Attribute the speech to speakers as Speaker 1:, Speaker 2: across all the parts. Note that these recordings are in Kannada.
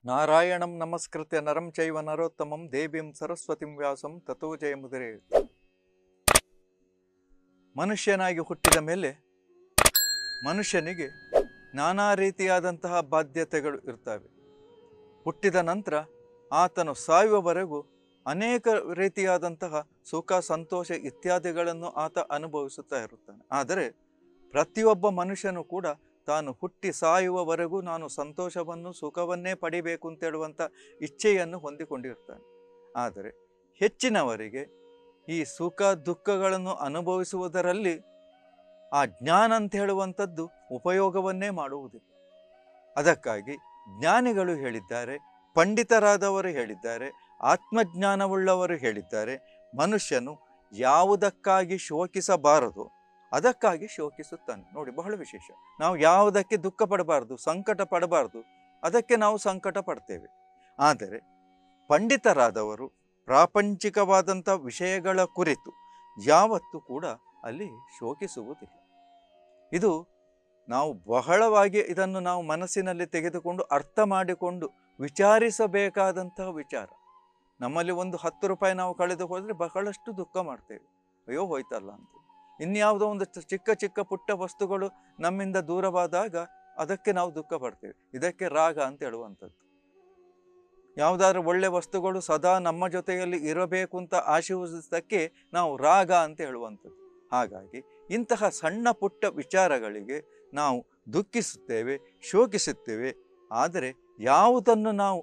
Speaker 1: ನಾರಾಯಣಂ ನಮಸ್ಕೃತ್ಯ ನರಂ ಚೈವ ನರೋತ್ತಮಂ ದೇವಿಂ ಸರಸ್ವತಿಂ ವ್ಯಾಸಂ ತಥೋ ಜಯಮುದಿರೆ ಮನುಷ್ಯನಾಗಿ ಹುಟ್ಟಿದ ಮೇಲೆ ಮನುಷ್ಯನಿಗೆ ನಾನಾ ರೀತಿಯಾದಂತಹ ಬಾಧ್ಯತೆಗಳು ಇರ್ತವೆ ಹುಟ್ಟಿದ ನಂತರ ಆತನು ಸಾಯುವವರೆಗೂ ಅನೇಕ ರೀತಿಯಾದಂತಹ ಸುಖ ಸಂತೋಷ ಇತ್ಯಾದಿಗಳನ್ನು ಆತ ಅನುಭವಿಸುತ್ತಾ ಇರುತ್ತಾನೆ ಆದರೆ ಪ್ರತಿಯೊಬ್ಬ ಮನುಷ್ಯನು ಕೂಡ ತಾನು ಹುಟ್ಟಿ ಸಾಯುವವರೆಗೂ ನಾನು ಸಂತೋಷವನ್ನು ಸುಖವನ್ನೇ ಪಡಿಬೇಕು ಅಂತೇಳುವಂಥ ಇಚ್ಛೆಯನ್ನು ಹೊಂದಿಕೊಂಡಿರ್ತಾನೆ ಆದರೆ ಹೆಚ್ಚಿನವರಿಗೆ ಈ ಸುಖ ದುಃಖಗಳನ್ನು ಅನುಭವಿಸುವುದರಲ್ಲಿ ಆ ಜ್ಞಾನ ಅಂತ ಹೇಳುವಂಥದ್ದು ಉಪಯೋಗವನ್ನೇ ಮಾಡುವುದಿಲ್ಲ ಅದಕ್ಕಾಗಿ ಜ್ಞಾನಿಗಳು ಹೇಳಿದ್ದಾರೆ ಪಂಡಿತರಾದವರು ಹೇಳಿದ್ದಾರೆ ಆತ್ಮಜ್ಞಾನವುಳ್ಳವರು ಹೇಳಿದ್ದಾರೆ ಮನುಷ್ಯನು ಯಾವುದಕ್ಕಾಗಿ ಶೋಕಿಸಬಾರದು ಅದಕ್ಕಾಗಿ ಶೋಕಿಸುತ್ತಾನೆ ನೋಡಿ ಬಹಳ ವಿಶೇಷ ನಾವು ಯಾವುದಕ್ಕೆ ದುಃಖ ಪಡಬಾರ್ದು ಸಂಕಟ ಪಡಬಾರ್ದು ಅದಕ್ಕೆ ನಾವು ಸಂಕಟ ಪಡ್ತೇವೆ ಆದರೆ ಪಂಡಿತರಾದವರು ಪ್ರಾಪಂಚಿಕವಾದಂಥ ವಿಷಯಗಳ ಕುರಿತು ಯಾವತ್ತೂ ಕೂಡ ಅಲ್ಲಿ ಶೋಕಿಸುವುದಿಲ್ಲ ಇದು ನಾವು ಬಹಳವಾಗಿ ಇದನ್ನು ನಾವು ಮನಸ್ಸಿನಲ್ಲಿ ತೆಗೆದುಕೊಂಡು ಅರ್ಥ ಮಾಡಿಕೊಂಡು ವಿಚಾರಿಸಬೇಕಾದಂತಹ ವಿಚಾರ ನಮ್ಮಲ್ಲಿ ಒಂದು ಹತ್ತು ರೂಪಾಯಿ ನಾವು ಕಳೆದು ಹೋದರೆ ಬಹಳಷ್ಟು ದುಃಖ ಮಾಡ್ತೇವೆ ಅಯ್ಯೋ ಹೋಯ್ತಲ್ಲ ಅಂತ ಇನ್ಯಾವುದೋ ಒಂದು ಚ- ಚಿಕ್ಕ ಚಿಕ್ಕ ಪುಟ್ಟ ವಸ್ತುಗಳು ನಮ್ಮಿಂದ ದೂರವಾದಾಗ ಅದಕ್ಕೆ ನಾವು ದುಃಖ ಪಡ್ತೇವೆ ಇದಕ್ಕೆ ರಾಗ ಅಂತ ಹೇಳುವಂಥದ್ದು ಯಾವುದಾದ್ರೂ ಒಳ್ಳೆ ವಸ್ತುಗಳು ಸದಾ ನಮ್ಮ ಜೊತೆಯಲ್ಲಿ ಇರಬೇಕು ಅಂತ ಆಶೀರ್ವದಿಸೋದಕ್ಕೆ ನಾವು ರಾಗ ಅಂತ ಹೇಳುವಂಥದ್ದು ಹಾಗಾಗಿ ಇಂತಹ ಸಣ್ಣ ಪುಟ್ಟ ವಿಚಾರಗಳಿಗೆ ನಾವು ದುಃಖಿಸುತ್ತೇವೆ ಶೋಕಿಸುತ್ತೇವೆ ಆದರೆ ಯಾವುದನ್ನು ನಾವು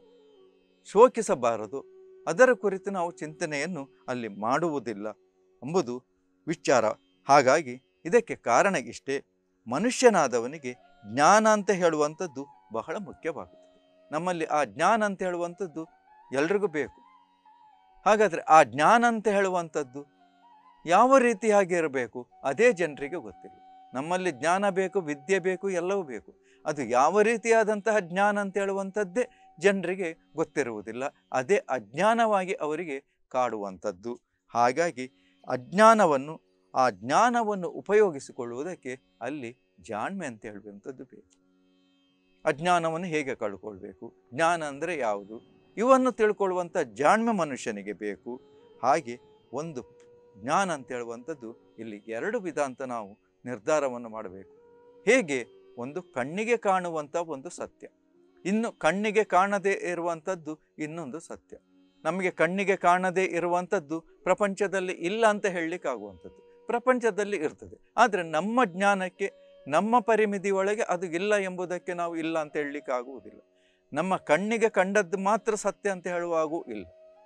Speaker 1: ಶೋಕಿಸಬಾರದು ಅದರ ಕುರಿತು ನಾವು ಚಿಂತನೆಯನ್ನು ಅಲ್ಲಿ ಮಾಡುವುದಿಲ್ಲ ಎಂಬುದು ವಿಚಾರ ಹಾಗಾಗಿ ಇದಕ್ಕೆ ಕಾರಣ ಇಷ್ಟೇ ಮನುಷ್ಯನಾದವನಿಗೆ ಜ್ಞಾನ ಅಂತ ಹೇಳುವಂಥದ್ದು ಬಹಳ ಮುಖ್ಯವಾಗುತ್ತದೆ ನಮ್ಮಲ್ಲಿ ಆ ಜ್ಞಾನ ಅಂತ ಹೇಳುವಂಥದ್ದು ಎಲ್ರಿಗೂ ಬೇಕು ಹಾಗಾದರೆ ಆ ಜ್ಞಾನ ಅಂತ ಹೇಳುವಂಥದ್ದು ಯಾವ ರೀತಿಯಾಗಿ ಇರಬೇಕು ಅದೇ ಜನರಿಗೆ ಗೊತ್ತಿಲ್ಲ ನಮ್ಮಲ್ಲಿ ಜ್ಞಾನ ಬೇಕು ವಿದ್ಯೆ ಬೇಕು ಎಲ್ಲವೂ ಬೇಕು ಅದು ಯಾವ ರೀತಿಯಾದಂತಹ ಜ್ಞಾನ ಅಂತ ಹೇಳುವಂಥದ್ದೇ ಜನರಿಗೆ ಗೊತ್ತಿರುವುದಿಲ್ಲ ಅದೇ ಅಜ್ಞಾನವಾಗಿ ಅವರಿಗೆ ಕಾಡುವಂಥದ್ದು ಹಾಗಾಗಿ ಅಜ್ಞಾನವನ್ನು ಆ ಜ್ಞಾನವನ್ನು ಉಪಯೋಗಿಸಿಕೊಳ್ಳುವುದಕ್ಕೆ ಅಲ್ಲಿ ಜಾಣ್ಮೆ ಅಂತ ಹೇಳುವಂಥದ್ದು ಬೇಕು ಅಜ್ಞಾನವನ್ನು ಹೇಗೆ ಕಳ್ಕೊಳ್ಬೇಕು ಜ್ಞಾನ ಅಂದರೆ ಯಾವುದು ಇವನ್ನು ತಿಳ್ಕೊಳ್ಳುವಂಥ ಜಾಣ್ಮೆ ಮನುಷ್ಯನಿಗೆ ಬೇಕು ಹಾಗೆ ಒಂದು ಜ್ಞಾನ ಅಂತ ಹೇಳುವಂಥದ್ದು ಇಲ್ಲಿ ಎರಡು ವಿಧ ಅಂತ ನಾವು ನಿರ್ಧಾರವನ್ನು ಮಾಡಬೇಕು ಹೇಗೆ ಒಂದು ಕಣ್ಣಿಗೆ ಕಾಣುವಂಥ ಒಂದು ಸತ್ಯ ಇನ್ನು ಕಣ್ಣಿಗೆ ಕಾಣದೇ ಇರುವಂಥದ್ದು ಇನ್ನೊಂದು ಸತ್ಯ ನಮಗೆ ಕಣ್ಣಿಗೆ ಕಾಣದೇ ಇರುವಂಥದ್ದು ಪ್ರಪಂಚದಲ್ಲಿ ಇಲ್ಲ ಅಂತ ಹೇಳಲಿಕ್ಕಾಗುವಂಥದ್ದು ಪ್ರಪಂಚದಲ್ಲಿ ಇರ್ತದೆ ಆದರೆ ನಮ್ಮ ಜ್ಞಾನಕ್ಕೆ ನಮ್ಮ ಪರಿಮಿತಿ ಒಳಗೆ ಅದು ಇಲ್ಲ ಎಂಬುದಕ್ಕೆ ನಾವು ಇಲ್ಲ ಅಂತ ಹೇಳಲಿಕ್ಕೆ ಆಗುವುದಿಲ್ಲ ನಮ್ಮ ಕಣ್ಣಿಗೆ ಕಂಡದ್ದು ಮಾತ್ರ ಸತ್ಯ ಅಂತ ಹೇಳುವಾಗೂ ಇಲ್ಲ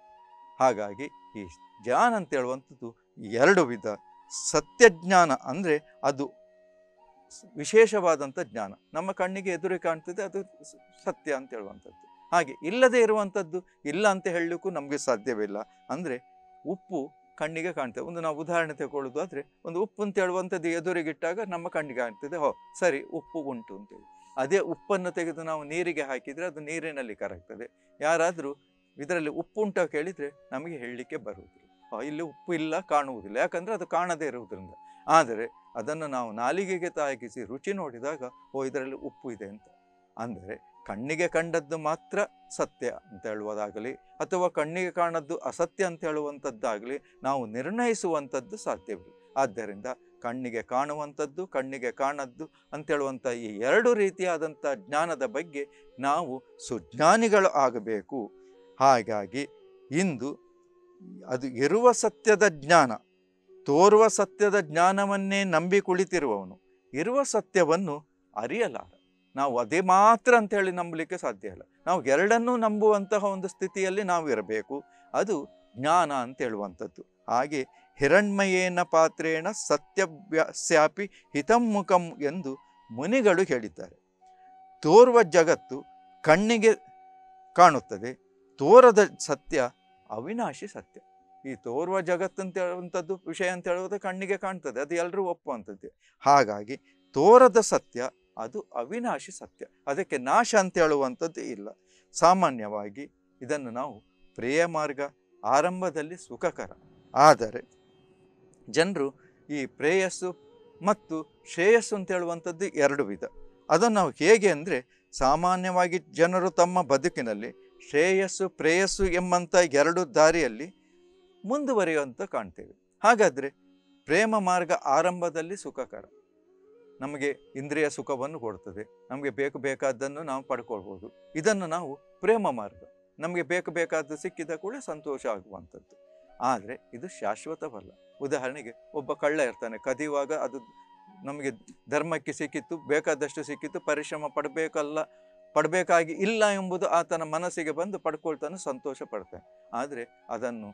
Speaker 1: ಹಾಗಾಗಿ ಈ ಜ್ಞಾನ ಅಂತ ಹೇಳುವಂಥದ್ದು ಎರಡು ವಿಧ ಸತ್ಯಜ್ಞಾನ ಅಂದರೆ ಅದು ಸ್- ವಿಶೇಷವಾದಂಥ ಜ್ಞಾನ ನಮ್ಮ ಕಣ್ಣಿಗೆ ಎದುರು ಕಾಣ್ತದೆ ಅದು ಸ- ಸತ್ಯ ಅಂತ ಹೇಳುವಂಥದ್ದು ಹಾಗೆ ಇಲ್ಲದೆ ಇರುವಂಥದ್ದು ಇಲ್ಲ ಅಂತ ಹೇಳಲಿಕ್ಕೂ ನಮಗೆ ಸಾಧ್ಯವಿಲ್ಲ ಅಂದರೆ ಉಪ್ಪು ಕಣ್ಣಿಗೆ ಕಾಣ್ತದೆ ಒಂದು ನಾವು ಉದಾಹರಣೆ ತಗೊಳ್ಳೋದು ಆದರೆ ಒಂದು ಉಪ್ಪು ಅಂತ ಹೇಳುವಂಥದ್ದು ಎದುರಿಗಿಟ್ಟಾಗ ನಮ್ಮ ಕಣ್ಣಿಗೆ ಕಾಣ್ತದೆ ಹೋ ಸರಿ ಉಪ್ಪು ಉಂಟು ಅಂತೇಳಿ ಅದೇ ಉಪ್ಪನ್ನು ತೆಗೆದು ನಾವು ನೀರಿಗೆ ಹಾಕಿದರೆ ಅದು ನೀರಿನಲ್ಲಿ ಕರಗ್ತದೆ ಯಾರಾದರೂ ಇದರಲ್ಲಿ ಉಪ್ಪು ಉಂಟ ಕೇಳಿದರೆ ನಮಗೆ ಹೇಳಲಿಕ್ಕೆ ಬರುವುದಿಲ್ಲ ಆ, ಇಲ್ಲಿ ಉಪ್ಪು ಇಲ್ಲ ಕಾಣುವುದಿಲ್ಲ ಯಾಕಂದರೆ ಅದು ಕಾಣದೇ ಇರುವುದರಿಂದ ಆದರೆ ಅದನ್ನು ನಾವು ನಾಲಿಗೆಗೆ ತಾಗಿಸಿ ರುಚಿ ನೋಡಿದಾಗ ಓ ಇದರಲ್ಲಿ ಉಪ್ಪು ಇದೆ ಅಂತ ಅಂದರೆ ಕಣ್ಣಿಗೆ ಕಂಡದ್ದು ಮಾತ್ರ ಸತ್ಯ ಅಂತ ಹೇಳುವುದಾಗಲಿ ಅಥವಾ ಕಣ್ಣಿಗೆ ಕಾಣದ್ದು ಅಸತ್ಯ ಅಂತ ಹೇಳುವಂಥದ್ದಾಗಲಿ ನಾವು ನಿರ್ಣಯಿಸುವಂಥದ್ದು ಸಾಧ್ಯವಿಲ್ಲ ಆದ್ದರಿಂದ ಕಣ್ಣಿಗೆ ಕಾಣುವಂಥದ್ದು ಕಣ್ಣಿಗೆ ಕಾಣದ್ದು ಅಂತ ಹೇಳುವಂಥ ಈ ಎರಡು ರೀತಿಯಾದಂಥ ಜ್ಞಾನದ ಬಗ್ಗೆ ನಾವು ಸುಜ್ಞಾನಿಗಳು ಆಗಬೇಕು ಹಾಗಾಗಿ ಇಂದು ಅದು ಇರುವ ಸತ್ಯದ ಜ್ಞಾನ ತೋರುವ ಸತ್ಯದ ಜ್ಞಾನವನ್ನೇ ನಂಬಿ ಕುಳಿತಿರುವವನು ಇರುವ ಸತ್ಯವನ್ನು ಅರಿಯಲಾರ ನಾವು ಅದೇ ಮಾತ್ರ ಅಂತ ಹೇಳಿ ನಂಬಲಿಕ್ಕೆ ಸಾಧ್ಯ ಇಲ್ಲ ನಾವು ಎರಡನ್ನೂ ನಂಬುವಂತಹ ಒಂದು ಸ್ಥಿತಿಯಲ್ಲಿ ನಾವು ಇರಬೇಕು ಅದು ಜ್ಞಾನ ಅಂತ ಹೇಳುವಂಥದ್ದು ಹಾಗೆ ಹಿರಣ್ಮಯೇನ ಪಾತ್ರೇಣ ಸತ್ಯವ್ಯಾಸ್ಯಾಪಿ ಹಿತಮ್ಮುಖಂ ಎಂದು ಮುನಿಗಳು ಹೇಳಿದ್ದಾರೆ ತೋರುವ ಜಗತ್ತು ಕಣ್ಣಿಗೆ ಕಾಣುತ್ತದೆ ತೋರದ ಸತ್ಯ ಅವಿನಾಶಿ ಸತ್ಯ ಈ ತೋರುವ ಜಗತ್ತು ಅಂತ ಹೇಳುವಂಥದ್ದು ವಿಷಯ ಅಂತ ಹೇಳುವುದು ಕಣ್ಣಿಗೆ ಕಾಣ್ತದೆ ಅದು ಎಲ್ಲರೂ ಒಪ್ಪುವಂಥದ್ದೇ ಹಾಗಾಗಿ ತೋರದ ಸತ್ಯ ಅದು ಅವಿನಾಶಿ ಸತ್ಯ ಅದಕ್ಕೆ ನಾಶ ಅಂತ ಹೇಳುವಂಥದ್ದು ಇಲ್ಲ ಸಾಮಾನ್ಯವಾಗಿ ಇದನ್ನು ನಾವು ಪ್ರೇಯ ಮಾರ್ಗ ಆರಂಭದಲ್ಲಿ ಸುಖಕರ ಆದರೆ ಜನರು ಈ ಪ್ರೇಯಸ್ಸು ಮತ್ತು ಶ್ರೇಯಸ್ಸು ಅಂತ ಹೇಳುವಂಥದ್ದು ಎರಡು ವಿಧ ಅದನ್ನು ನಾವು ಹೇಗೆ ಅಂದರೆ ಸಾಮಾನ್ಯವಾಗಿ ಜನರು ತಮ್ಮ ಬದುಕಿನಲ್ಲಿ ಶ್ರೇಯಸ್ಸು ಪ್ರೇಯಸ್ಸು ಎಂಬಂಥ ಎರಡು ದಾರಿಯಲ್ಲಿ ಮುಂದುವರಿಯುವಂತ ಕಾಣ್ತೇವೆ ಹಾಗಾದರೆ ಪ್ರೇಮ ಮಾರ್ಗ ಆರಂಭದಲ್ಲಿ ಸುಖಕರ ನಮಗೆ ಇಂದ್ರಿಯ ಸುಖವನ್ನು ಕೊಡ್ತದೆ ನಮಗೆ ಬೇಕು ಬೇಕಾದ್ದನ್ನು ನಾವು ಪಡ್ಕೊಳ್ಬೋದು ಇದನ್ನು ನಾವು ಪ್ರೇಮ ಮಾರ್ಗ ನಮಗೆ ಬೇಕು ಬೇಕಾದ್ದು ಸಿಕ್ಕಿದ ಕೂಡ ಸಂತೋಷ ಆಗುವಂಥದ್ದು ಆದರೆ ಇದು ಶಾಶ್ವತವಲ್ಲ ಉದಾಹರಣೆಗೆ ಒಬ್ಬ ಕಳ್ಳ ಇರ್ತಾನೆ ಕದಿಯುವಾಗ ಅದು ನಮಗೆ ಧರ್ಮಕ್ಕೆ ಸಿಕ್ಕಿತ್ತು ಬೇಕಾದಷ್ಟು ಸಿಕ್ಕಿತ್ತು ಪರಿಶ್ರಮ ಪಡಬೇಕಲ್ಲ ಪಡಬೇಕಾಗಿ ಇಲ್ಲ ಎಂಬುದು ಆತನ ಮನಸ್ಸಿಗೆ ಬಂದು ಪಡ್ಕೊಳ್ತಾನೆ ಸಂತೋಷ ಪಡ್ತಾನೆ ಆದರೆ ಅದನ್ನು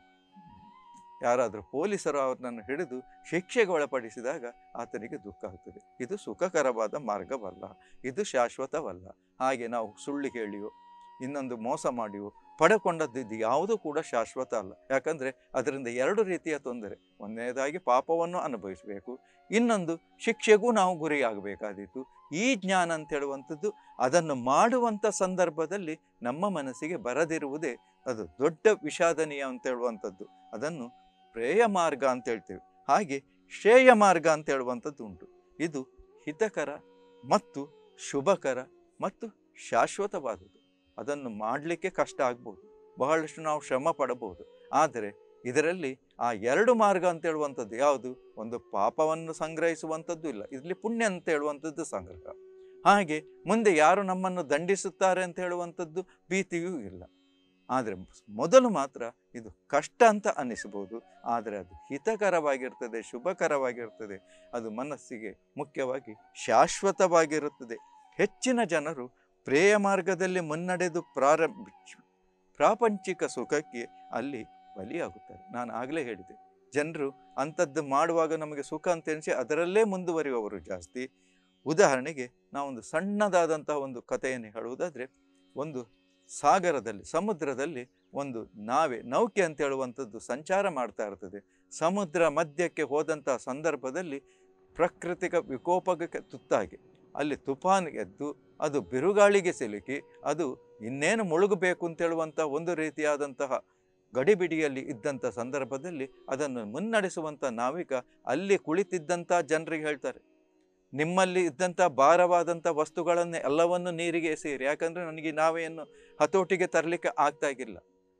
Speaker 1: ಯಾರಾದರೂ ಪೊಲೀಸರು ಅವರನ್ನು ಹಿಡಿದು ಶಿಕ್ಷೆಗೆ ಒಳಪಡಿಸಿದಾಗ ಆತನಿಗೆ ದುಃಖ ಆಗ್ತದೆ ಇದು ಸುಖಕರವಾದ ಮಾರ್ಗವಲ್ಲ ಇದು ಶಾಶ್ವತವಲ್ಲ ಹಾಗೆ ನಾವು ಸುಳ್ಳು ಹೇಳಿಯೋ ಇನ್ನೊಂದು ಮೋಸ ಮಾಡಿಯೋ ಪಡಕೊಂಡದ್ದು ಇದು ಯಾವುದೂ ಕೂಡ ಶಾಶ್ವತ ಅಲ್ಲ ಯಾಕಂದರೆ ಅದರಿಂದ ಎರಡು ರೀತಿಯ ತೊಂದರೆ ಒಂದನೇದಾಗಿ ಪಾಪವನ್ನು ಅನುಭವಿಸಬೇಕು ಇನ್ನೊಂದು ಶಿಕ್ಷೆಗೂ ನಾವು ಗುರಿಯಾಗಬೇಕಾದೀತು ಈ ಜ್ಞಾನ ಅಂತ ಹೇಳುವಂಥದ್ದು ಅದನ್ನು ಮಾಡುವಂಥ ಸಂದರ್ಭದಲ್ಲಿ ನಮ್ಮ ಮನಸ್ಸಿಗೆ ಬರದಿರುವುದೇ ಅದು ದೊಡ್ಡ ವಿಷಾದನೀಯ ಅಂತ ಹೇಳುವಂಥದ್ದು ಅದನ್ನು ಪ್ರೇಯ ಮಾರ್ಗ ಅಂತ ಹೇಳ್ತೇವೆ ಹಾಗೆ ಶ್ರೇಯ ಮಾರ್ಗ ಅಂತ ಹೇಳುವಂಥದ್ದು ಉಂಟು ಇದು ಹಿತಕರ ಮತ್ತು ಶುಭಕರ ಮತ್ತು ಶಾಶ್ವತವಾದುದು ಅದನ್ನು ಮಾಡಲಿಕ್ಕೆ ಕಷ್ಟ ಆಗ್ಬೋದು ಬಹಳಷ್ಟು ನಾವು ಶ್ರಮ ಪಡಬಹುದು ಆದರೆ ಇದರಲ್ಲಿ ಆ ಎರಡು ಮಾರ್ಗ ಅಂತ ಹೇಳುವಂಥದ್ದು ಯಾವುದು ಒಂದು ಪಾಪವನ್ನು ಸಂಗ್ರಹಿಸುವಂಥದ್ದು ಇಲ್ಲ ಇಲ್ಲಿ ಪುಣ್ಯ ಅಂತ ಹೇಳುವಂಥದ್ದು ಸಂಗ್ರಹ ಹಾಗೆ ಮುಂದೆ ಯಾರು ನಮ್ಮನ್ನು ದಂಡಿಸುತ್ತಾರೆ ಅಂತ ಹೇಳುವಂಥದ್ದು ಭೀತಿಯೂ ಇಲ್ಲ ಆದರೆ ಮೊದಲು ಮಾತ್ರ ಇದು ಕಷ್ಟ ಅಂತ ಅನ್ನಿಸಬಹುದು ಆದರೆ ಅದು ಹಿತಕರವಾಗಿರ್ತದೆ ಶುಭಕರವಾಗಿರ್ತದೆ ಅದು ಮನಸ್ಸಿಗೆ ಮುಖ್ಯವಾಗಿ ಶಾಶ್ವತವಾಗಿರುತ್ತದೆ ಹೆಚ್ಚಿನ ಜನರು ಪ್ರೇಯ ಮಾರ್ಗದಲ್ಲಿ ಮುನ್ನಡೆದು ಪ್ರಾರಂಭ ಪ್ರಾಪಂಚಿಕ ಸುಖಕ್ಕೆ ಅಲ್ಲಿ ಬಲಿಯಾಗುತ್ತಾರೆ ನಾನು ಆಗಲೇ ಹೇಳಿದೆ ಜನರು ಅಂಥದ್ದು ಮಾಡುವಾಗ ನಮಗೆ ಸುಖ ಅಂತ ಎನಿಸಿ ಅದರಲ್ಲೇ ಮುಂದುವರಿಯುವವರು ಜಾಸ್ತಿ ಉದಾಹರಣೆಗೆ ನಾವೊಂದು ಸಣ್ಣದಾದಂತಹ ಒಂದು ಕಥೆಯನ್ನು ಹೇಳುವುದಾದರೆ ಒಂದು ಸಾಗರದಲ್ಲಿ ಸಮುದ್ರದಲ್ಲಿ ಒಂದು ನಾವೆ ನೌಕೆ ಅಂತ ಹೇಳುವಂಥದ್ದು ಸಂಚಾರ ಮಾಡ್ತಾ ಇರ್ತದೆ ಸಮುದ್ರ ಮಧ್ಯಕ್ಕೆ ಹೋದಂತಹ ಸಂದರ್ಭದಲ್ಲಿ ಪ್ರಾಕೃತಿಕ ವಿಕೋಪಕ್ಕೆ ತುತ್ತಾಗಿ ಅಲ್ಲಿ ತುಫಾನ್ ಎದ್ದು ಅದು ಬಿರುಗಾಳಿಗೆ ಸಿಲುಕಿ ಅದು ಇನ್ನೇನು ಮುಳುಗಬೇಕು ಅಂತ ಹೇಳುವಂಥ ಒಂದು ರೀತಿಯಾದಂತಹ ಗಡಿಬಿಡಿಯಲ್ಲಿ ಇದ್ದಂಥ ಸಂದರ್ಭದಲ್ಲಿ ಅದನ್ನು ಮುನ್ನಡೆಸುವಂಥ ನಾವಿಕ ಅಲ್ಲಿ ಕುಳಿತಿದ್ದಂಥ ಜನರಿಗೆ ಹೇಳ್ತಾರೆ ನಿಮ್ಮಲ್ಲಿ ಇದ್ದಂಥ ಭಾರವಾದಂಥ ವಸ್ತುಗಳನ್ನು ಎಲ್ಲವನ್ನು ನೀರಿಗೆ ಎಸೆಯಿರಿ ಯಾಕಂದರೆ ನನಗೆ ಈ ನಾವೆಯನ್ನು ಹತೋಟಿಗೆ ತರಲಿಕ್ಕೆ ಆಗ್ತಾ ಇಲ್ಲ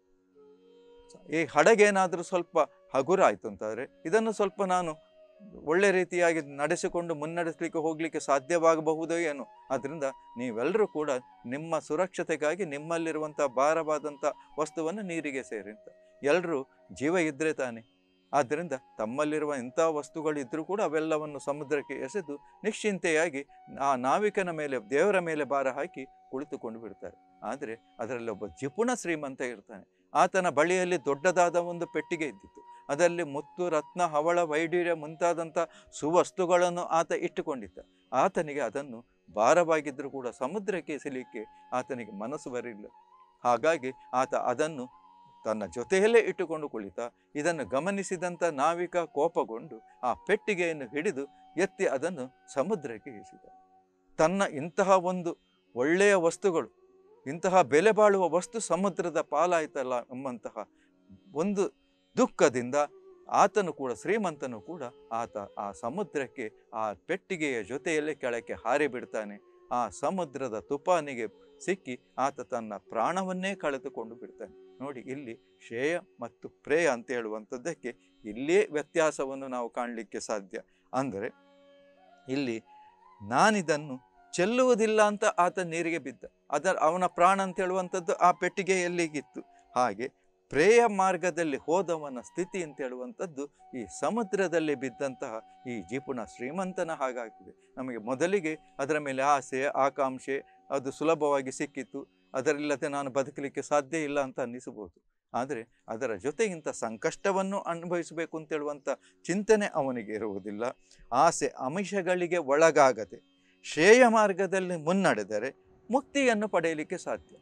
Speaker 1: ಈ ಹಡಗೇನಾದರೂ ಸ್ವಲ್ಪ ಹಗುರಾಯಿತು ಅಂತಾದರೆ ಇದನ್ನು ಸ್ವಲ್ಪ ನಾನು ಒಳ್ಳೆ ರೀತಿಯಾಗಿ ನಡೆಸಿಕೊಂಡು ಮುನ್ನಡೆಸಲಿಕ್ಕೆ ಹೋಗಲಿಕ್ಕೆ ಸಾಧ್ಯವಾಗಬಹುದೋ ಏನೋ ಅದರಿಂದ ನೀವೆಲ್ಲರೂ ಕೂಡ ನಿಮ್ಮ ಸುರಕ್ಷತೆಗಾಗಿ ನಿಮ್ಮಲ್ಲಿರುವಂಥ ಭಾರವಾದಂಥ ವಸ್ತುವನ್ನು ನೀರಿಗೆ ಸೇರಿ ಅಂತ ಎಲ್ಲರೂ ಜೀವ ಇದ್ದರೆ ತಾನೆ ಆದ್ದರಿಂದ ತಮ್ಮಲ್ಲಿರುವ ಇಂಥ ವಸ್ತುಗಳಿದ್ದರೂ ಕೂಡ ಅವೆಲ್ಲವನ್ನು ಸಮುದ್ರಕ್ಕೆ ಎಸೆದು ನಿಶ್ಚಿಂತೆಯಾಗಿ ಆ ನಾವಿಕನ ಮೇಲೆ ದೇವರ ಮೇಲೆ ಭಾರ ಹಾಕಿ ಕುಳಿತುಕೊಂಡು ಬಿಡ್ತಾರೆ ಆದರೆ ಅದರಲ್ಲಿ ಒಬ್ಬ ಜಿಪುಣ ಶ್ರೀಮಂತ ಇರ್ತಾನೆ ಆತನ ಬಳಿಯಲ್ಲಿ ದೊಡ್ಡದಾದ ಒಂದು ಪೆಟ್ಟಿಗೆ ಇದ್ದಿತ್ತು ಅದರಲ್ಲಿ ಮುತ್ತು ರತ್ನ ಹವಳ ವೈಡೂರ್ಯ ಮುಂತಾದಂಥ ಸುವಸ್ತುಗಳನ್ನು ಆತ ಇಟ್ಟುಕೊಂಡಿದ್ದ ಆತನಿಗೆ ಅದನ್ನು ಭಾರವಾಗಿದ್ದರೂ ಕೂಡ ಸಮುದ್ರಕ್ಕೆ ಎಸೆಯಲಿಕ್ಕೆ ಆತನಿಗೆ ಮನಸ್ಸು ಬರಲಿಲ್ಲ ಹಾಗಾಗಿ ಆತ ಅದನ್ನು ತನ್ನ ಜೊತೆಯಲ್ಲೇ ಇಟ್ಟುಕೊಂಡು ಕುಳಿತ ಇದನ್ನು ಗಮನಿಸಿದಂಥ ನಾವಿಕ ಕೋಪಗೊಂಡು ಆ ಪೆಟ್ಟಿಗೆಯನ್ನು ಹಿಡಿದು ಎತ್ತಿ ಅದನ್ನು ಸಮುದ್ರಕ್ಕೆ ಎಸೆದ ತನ್ನ ಇಂತಹ ಒಂದು ಒಳ್ಳೆಯ ವಸ್ತುಗಳು ಇಂತಹ ಬೆಲೆ ಬಾಳುವ ವಸ್ತು ಸಮುದ್ರದ ಪಾಲಾಯ್ತಲ್ಲ ಎಂಬಂತಹ ಒಂದು ದುಃಖದಿಂದ ಆತನು ಕೂಡ ಶ್ರೀಮಂತನು ಕೂಡ ಆತ ಆ ಸಮುದ್ರಕ್ಕೆ ಆ ಪೆಟ್ಟಿಗೆಯ ಜೊತೆಯಲ್ಲೇ ಕೆಳಕ್ಕೆ ಹಾರಿ ಬಿಡ್ತಾನೆ ಆ ಸಮುದ್ರದ ತುಫಾನಿಗೆ ಸಿಕ್ಕಿ ಆತ ತನ್ನ ಪ್ರಾಣವನ್ನೇ ಕಳೆದುಕೊಂಡು ಬಿಡ್ತಾನೆ ನೋಡಿ ಇಲ್ಲಿ ಶ್ರೇಯ ಮತ್ತು ಪ್ರೇಯ ಅಂತ ಹೇಳುವಂಥದ್ದಕ್ಕೆ ಇಲ್ಲೇ ವ್ಯತ್ಯಾಸವನ್ನು ನಾವು ಕಾಣಲಿಕ್ಕೆ ಸಾಧ್ಯ ಅಂದರೆ ಇಲ್ಲಿ ನಾನಿದನ್ನು ಚೆಲ್ಲುವುದಿಲ್ಲ ಅಂತ ಆತ ನೀರಿಗೆ ಬಿದ್ದ ಅದರ ಅವನ ಪ್ರಾಣ ಅಂತ ಹೇಳುವಂಥದ್ದು ಆ ಪೆಟ್ಟಿಗೆಯಲ್ಲಿಗಿತ್ತು ಹಾಗೆ ಪ್ರೇಯ ಮಾರ್ಗದಲ್ಲಿ ಹೋದವನ ಸ್ಥಿತಿ ಅಂತ ಹೇಳುವಂಥದ್ದು ಈ ಸಮುದ್ರದಲ್ಲಿ ಬಿದ್ದಂತಹ ಈ ಜಿಪುಣ ಶ್ರೀಮಂತನ ಹಾಗಾಗ್ತದೆ ನಮಗೆ ಮೊದಲಿಗೆ ಅದರ ಮೇಲೆ ಆಸೆ ಆಕಾಂಕ್ಷೆ ಅದು ಸುಲಭವಾಗಿ ಸಿಕ್ಕಿತ್ತು ಅದರಿಲ್ಲದೆ ನಾನು ಬದುಕಲಿಕ್ಕೆ ಸಾಧ್ಯ ಇಲ್ಲ ಅಂತ ಅನ್ನಿಸಬಹುದು ಆದರೆ ಅದರ ಜೊತೆ ಇಂಥ ಸಂಕಷ್ಟವನ್ನು ಅನುಭವಿಸಬೇಕು ಅಂತ ಹೇಳುವಂಥ ಚಿಂತನೆ ಅವನಿಗೆ ಇರುವುದಿಲ್ಲ ಆಸೆ ಅಮಿಷಗಳಿಗೆ ಒಳಗಾಗದೆ ಶ್ರೇಯ ಮಾರ್ಗದಲ್ಲಿ ಮುನ್ನಡೆದರೆ ಮುಕ್ತಿಯನ್ನು ಪಡೆಯಲಿಕ್ಕೆ ಸಾಧ್ಯ